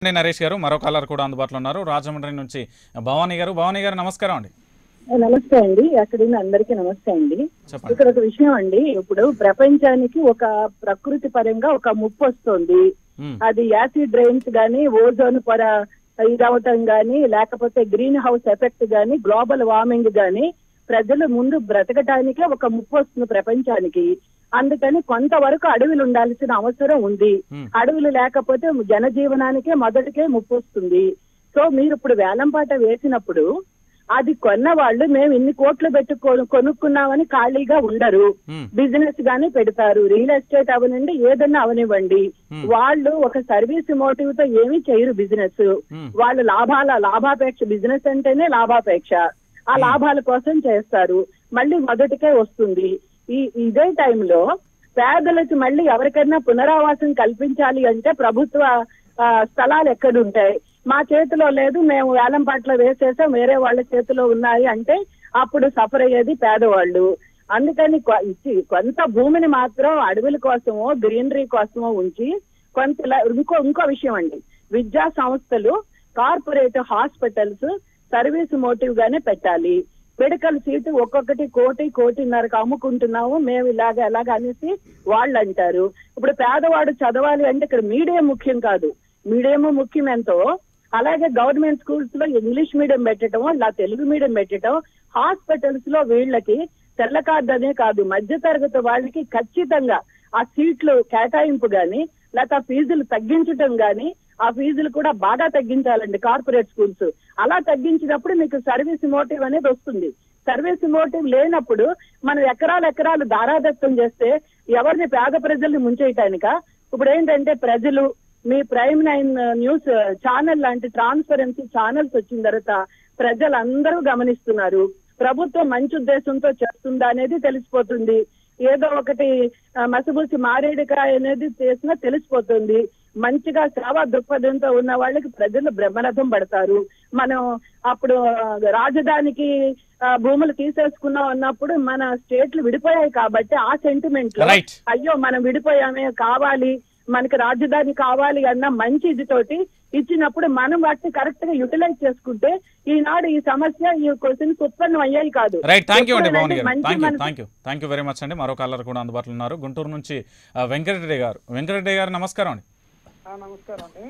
అండి నరేష్ గారు మరో కాలర్ కూడా అందుబాటులో ఉన్నారు రాజమండ్రి నుంచి భవానీ గారు భవానీ గారు నమస్కారం అండి నమస్తే అండి అక్కడ ఉన్న అందరికీ నమస్తే అండి చెప్పండి ఇక్కడ ఒక విషయం అండి ఇప్పుడు ప్రపంచానికి ఒక ప్రకృతి పరంగా ఒక ముప్పు వస్తుంది ఉమ్, అది యాసిడ్ రైన్స్ గాని ఓజోన్ పొర ఇదవటం గాని లేకపోతే గ్రీన్ హౌస్ ఎఫెక్ట్ గాని గ్లోబల్ వార్మింగ్ గాని ప్రజలు ముందు బ్రతకటానికే ఒక ముప్పు వస్తుంది ప్రపంచానికి అందుకని కొంతవరకు అడవులు ఉండాల్సిన అవసరం ఉంది ఉమ్, అడవులు లేకపోతే జనజీవనానికే మొదటికే ముప్పు వస్తుంది సో మీరు ఇప్పుడు వేలంపాట వేసినప్పుడు అది కొన్న వాళ్ళు మేము ఇన్ని కోట్లు పెట్టి కొను- కొనుక్కున్నామని ఖాళీగా ఉండరు ఉమ్, బిజినెస్ గానీ పెడతారు రియల్ ఎస్టేట్ అవనండి ఏదన్నా అవనివ్వండి Hmm. వాళ్ళు ఒక సర్వీస్ మోటివ్ తో ఏమీ చేయరు బిజినెస్ ఉమ్, వాళ్ళు లాభాల లాభాపేక్ష బిజినెస్ అంటేనే లాభాపేక్ష ఆ లాభాల కోసం చేస్తారు మళ్ళీ మొదటికే వస్తుంది ఈ ఇదే టైంలో పేదలకు మళ్ళీ ఎవరికైనా పునరావాసం కల్పించాలి అంటే ప్రభుత్వ ఆ, స్థలాలు ఎక్కడుంటాయి మా చేతిలో లేదు మేము వేలం పాటలో వేసేసాం వేరే వాళ్ళ చేతిలో ఉన్నాయి అంటే అప్పుడు సఫర్ అయ్యేది పేదవాళ్ళు అందుకని కొ- ఇచ్చి కొంత భూమిని మాత్రం అడవుల కోసమో గ్రీనరీ కోసమో ఉంచి కొంత ఇలా- ఇంకో ఇంకో విషయం అండి విద్యా సంస్థలు కార్పొరేట్ హాస్పిటల్స్ సర్వీస్ మోటివ్ గానే పెట్టాలి మెడికల్ సీటు ఒక్కొక్కటి కోటి కోటిన్నరకు అమ్ముకుంటున్నాము మేము ఇలాగ ఎలాగ అనేసి వాళ్ళు అంటారు ఇప్పుడు పేదవాడు చదవాలి అంటే ఇక్కడ మీడియం ముఖ్యం కాదు మీడియం ముఖ్యం ఎంతో అలాగే గవర్నమెంట్ స్కూల్స్ లో ఇంగ్లీష్ మీడియం పెట్టడం ఇలా తెలుగు మీడియం పెట్టడం హాస్పిటల్స్ లో వీళ్ళకి తెల్ల కార్డు అనే కాదు మధ్య తరగతి వాళ్ళకి ఖచ్చితంగా ఆ సీట్లు కేటాయింపు గాని లేకపోతే ఆ ఫీజులు తగ్గించటం గాని ఆ ఫీజులు కూడా బాగా తగ్గించాలండి కార్పొరేట్ స్కూల్స్ అలా తగ్గించినప్పుడు మీకు సర్వీస్ మోటివ్ అనేది వస్తుంది సర్వీస్ మోటివ్ లేనప్పుడు మనం ఎకరాలు ఎకరాలు దారాదత్తం చేస్తే ఎవరిని పేద ప్రజల్ని ముంచేయటానిక ఇప్పుడు ఏంటంటే ప్రజలు మీ ప్రైమ్ నైన్ న్యూస్ ఛానల్ లాంటి ట్రాన్స్పరెన్సీ ఛానల్స్ వచ్చిన తర్వాత ప్రజలందరూ గమనిస్తున్నారు ప్రభుత్వం మంచి ఉద్దేశంతో చేస్తుందా అనేది తెలిసిపోతుంది ఏదో ఒకటి ఆ, మసిబూసి మారేడుకాయ అనేది చేసినా తెలిసిపోతుంది మంచిగా సేవా దృక్పథంతో ఉన్న వాళ్ళకి ప్రజలు బ్రహ్మరథం పడతారు మనం అప్పుడు ఆ, రాజధానికి ఆ, భూములు తీసేసుకున్నాం అన్నప్పుడు మన స్టేట్లు విడిపోయాయి కాబట్టి ఆ సెంటిమెంట్ లో Right. అయ్యో మనం విడిపోయామే కావాలి మనకి రాజధాని కావాలి అన్న మంచి ఇది తోటి ఇచ్చినప్పుడు మనం వాటిని కరెక్ట్ గా యూటిలైజ్ చేసుకుంటే ఈనాడు ఈ సమస్య ఈ క్వశ్చన్స్ ఉత్పన్నం అయ్యాయి కాదు రైట్ థ్యాంక్ యూ అండి భవానీ ఎప్పుడైనా గారు మంచి థ్యాంక్ యూ మనసు- thank you thank you very much అండి మరో కాలర్ కూడా అందుబాటులో ఉన్నారు గుంటూరు నుంచి ఆ, వెంకటరెడ్డి గారు వెంకటరెడ్డి గారు నమస్కారం అండి ఆ, నమస్కారం అండి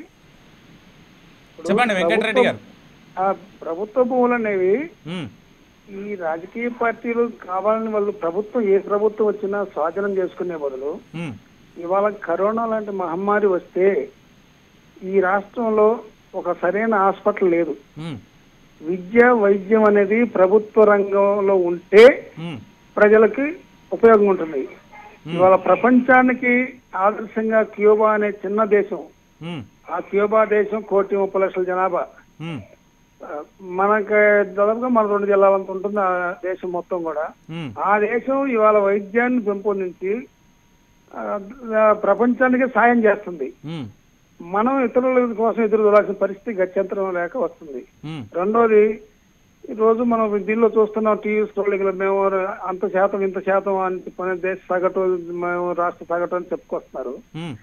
ఇప్పుడు చెప్పండి వెంకటరెడ్డి గారు ప్రభుత్వం- ఆ, ప్రభుత్వ భూములు అనేవి ఉమ్, ఈ రాజకీయ పార్టీలు కావాలని వాళ్ళు ప్రభుత్వం ఏ ప్రభుత్వం వచ్చినా స్వాధీనం చేసుకునే బదులు ఉమ్, ఇవాళ కరోనా లాంటి మహమ్మారి వస్తే ఈ రాష్ట్రంలో ఒక సరైన హాస్పిటల్ లేదు ఉమ్, విద్య వైద్యం అనేది ప్రభుత్వ రంగంలో ఉంటే ఉమ్, ప్రజలకి ఉపయోగం ఉంటుంది ఇవాళ ప్రపంచానికి ఆదర్శంగా క్యూబా అనే చిన్న దేశం ఉమ్, ఆ క్యూబా దేశం కోటి ముప్పై లక్షల జనాభా ఉమ్, ఆ, మనకి దాదాపుగా మన రెండు జిల్లాలంత ఉంటుంది ఆ దేశం మొత్తం కూడా ఉమ్, ఆ దేశం ఇవాళ వైద్యాన్ని పెంపొందించి ఆ, ఆ, ప్రపంచానికి సాయం చేస్తుంది ఉమ్, మనం ఇతరుల కోసం ఎదురు చూడాల్సిన పరిస్థితి గత్యంతరం లేక వస్తుంది ఉమ్, రెండోది ఈ రోజు మనం దీనిలో చూస్తున్నాం టీవీ స్క్రోలింగ్ లో మేము అంత శాతం ఇంత శాతం అని చెప్పని దేశ సగటు మేము రాష్ట్ర సగటు అని చెప్పుకొస్తున్నారు ఉమ్,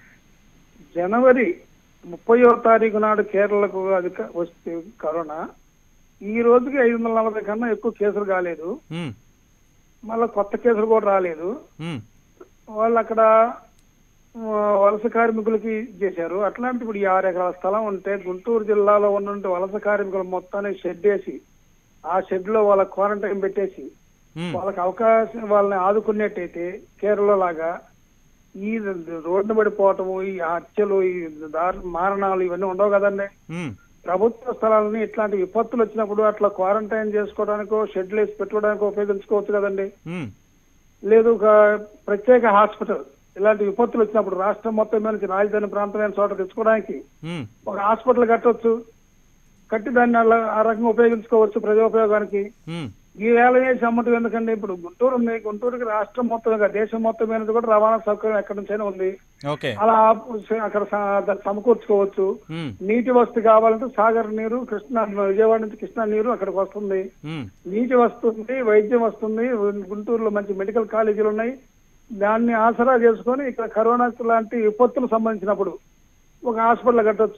జనవరి ముప్పయో తారీఖు నాడు కేరళకు అది క- వస్తే కరోనా ఈ రోజుకి ఐదు వందల నలభై కన్నా ఎక్కువ కేసులు కాలేదు ఉమ్, మళ్ళీ కొత్త కేసులు కూడా రాలేదు ఉమ్, వాళ్ళు అక్కడ ఆ, వలస కార్మికులకి చేశారు అట్లాంటి ఇప్పుడు ఈ ఆరు ఎకరాల స్థలం ఉంటే గుంటూరు జిల్లాలో ఉన్న వలస కార్మికులు మొత్తాన్ని షెడ్ వేసి ఆ షెడ్ లో వాళ్ళ క్వారంటైన్ పెట్టేసి ఉమ్, వాళ్ళకి అవకాశం వాళ్ళని ఆదుకునేట్టయితే కేరళ లాగా ఈ రోడ్డు పడిపోవటము ఈ హత్యలు ఈ దారు మారణాలు ఇవన్నీ ఉండవు కదండి ఉమ్, ప్రభుత్వ స్థలాలని ఇట్లాంటి విపత్తులు వచ్చినప్పుడు అట్లా క్వారంటైన్ చేసుకోవడానికో షెడ్లు వేసి పెట్టుకోవడానికో ఉపయోగించుకోవచ్చు కదండి ఉమ్, లేదు ఒక ప్రత్యేక హాస్పిటల్ ఇలాంటి విపత్తులు వచ్చినప్పుడు రాష్ట్రం మొత్తం మీద నుంచి రాజధాని ప్రాంతమైన చోట తెచ్చుకోవడానికి ఉమ్, ఒక హాస్పిటల్ కట్టొచ్చు కట్టి దాన్ని అలా ఆ రకంగా ఉపయోగించుకోవచ్చు ప్రజా ఉపయోగానికి ఉమ్, ఈ వేల వేసి అమ్మటం ఎందుకండి ఇప్పుడు గుంటూరు ఉంది గుంటూరుకి రాష్ట్రం మొత్తం ఇంకా దేశం మొత్తం మీద కూడా రవాణా సౌకర్యం ఎక్కడి నుంచైనా ఉంది ఓకే అలా అక్కడ స- సమకూర్చుకోవచ్చు ఉమ్, నీటి వస్తు కావాలంటే సాగర్ నీరు కృష్ణా విజయవాడ నుంచి కృష్ణా నీరు అక్కడికి వస్తుంది ఉమ్, నీటి వస్తుంది వైద్యం వస్తుంది గుంటూరులో మంచి మెడికల్ కాలేజీలు ఉన్నాయి దాన్ని ఆసరా చేసుకొని ఇక్కడ కరోనా లాంటి విపత్తులు సంబంధించినప్పుడు ఒక హాస్పిటల్ కట్టొచ్చు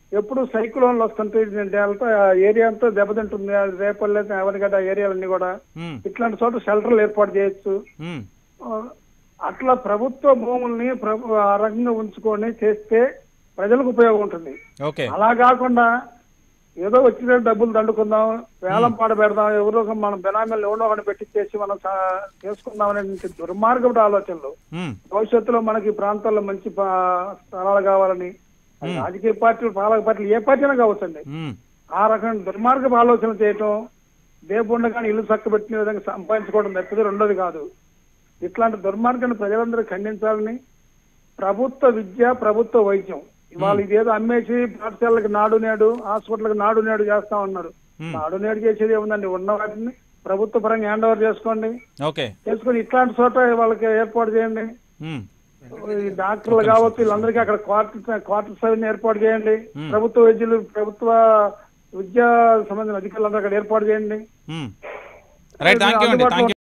ఎప్పుడు సైక్లోన్లు వస్తుంటాయి డెల్టా ఏరియా అంతా దెబ్బతింటుంది ఆ రేపల్లె ఎవరిగడ్డ ఏరియాలన్నీ కూడా ఉమ్, ఇట్లాంటి చోట షెల్టర్లు ఏర్పాటు చేయొచ్చు ఉమ్, ఆ, అట్లా ప్రభుత్వ భూముల్ని ప్రభు ఆ రకంగా ఉంచుకొని చేస్తే ప్రజలకు ఉపయోగం ఉంటుంది ఓకే అలా కాకుండా ఏదో వచ్చిన డబ్బులు దండుకుందాం వేలం పాట పెడదాం ఎవరో ఒక మనం బెనామీలు ఎవరో ఒకటి పెట్టించేసి మనం సా- చేసుకుందాం అనే దుర్మార్గపు ఆలోచనలు ఉమ్, భవిష్యత్తులో మనకి ఈ ప్రాంతాల్లో మంచి పా- స్థలాలు కావాలని అది రాజకీయ పార్టీలు పాలక పార్టీలు ఏ పార్టీ అయినా కావచ్చండి ఉమ్, ఆ రకమైన దుర్మార్గపు ఆలోచన చేయటం దేపుండగానే ఇల్లు చక్కబెట్టిన విధంగా సంపాదించుకోవడం తప్పితే రెండోది కాదు ఇట్లాంటి దుర్మార్గాన్ని ప్రజలందరూ ఖండించాలని ప్రభుత్వ విద్య ప్రభుత్వ వైద్యం ఇవాళ ఇదేదో అమ్మేసి పాఠశాలకి నాడు నేడు హాస్పిటల్కి నాడు నేడు చేస్తా ఉన్నారు Hmm. నాడు నేడు చేసేది ఏముందండి ఉన్న వాటిని ప్రభుత్వ పరంగా హ్యాండ్ ఓవర్ చేసుకోండి ఓకే చేసుకొని ఇట్లాంటి చోట వాళ్ళకి ఏర్పాటు చేయండి ఉమ్, ఈ డాక్టర్లు కావచ్చు వీళ్ళందరికీ అక్కడ క్వార్టర్ క్వార్టర్స్ అవన్నీ ఏర్పాటు చేయండి ప్రభుత్వ వైద్యులు ప్రభుత్వ విద్యా సంబంధించిన అధికారులందరూ అక్కడ ఏర్పాటు చేయండి ఉమ్. రైట్ థ్యాంక్ యూ అండి థ్యాంక్ యూ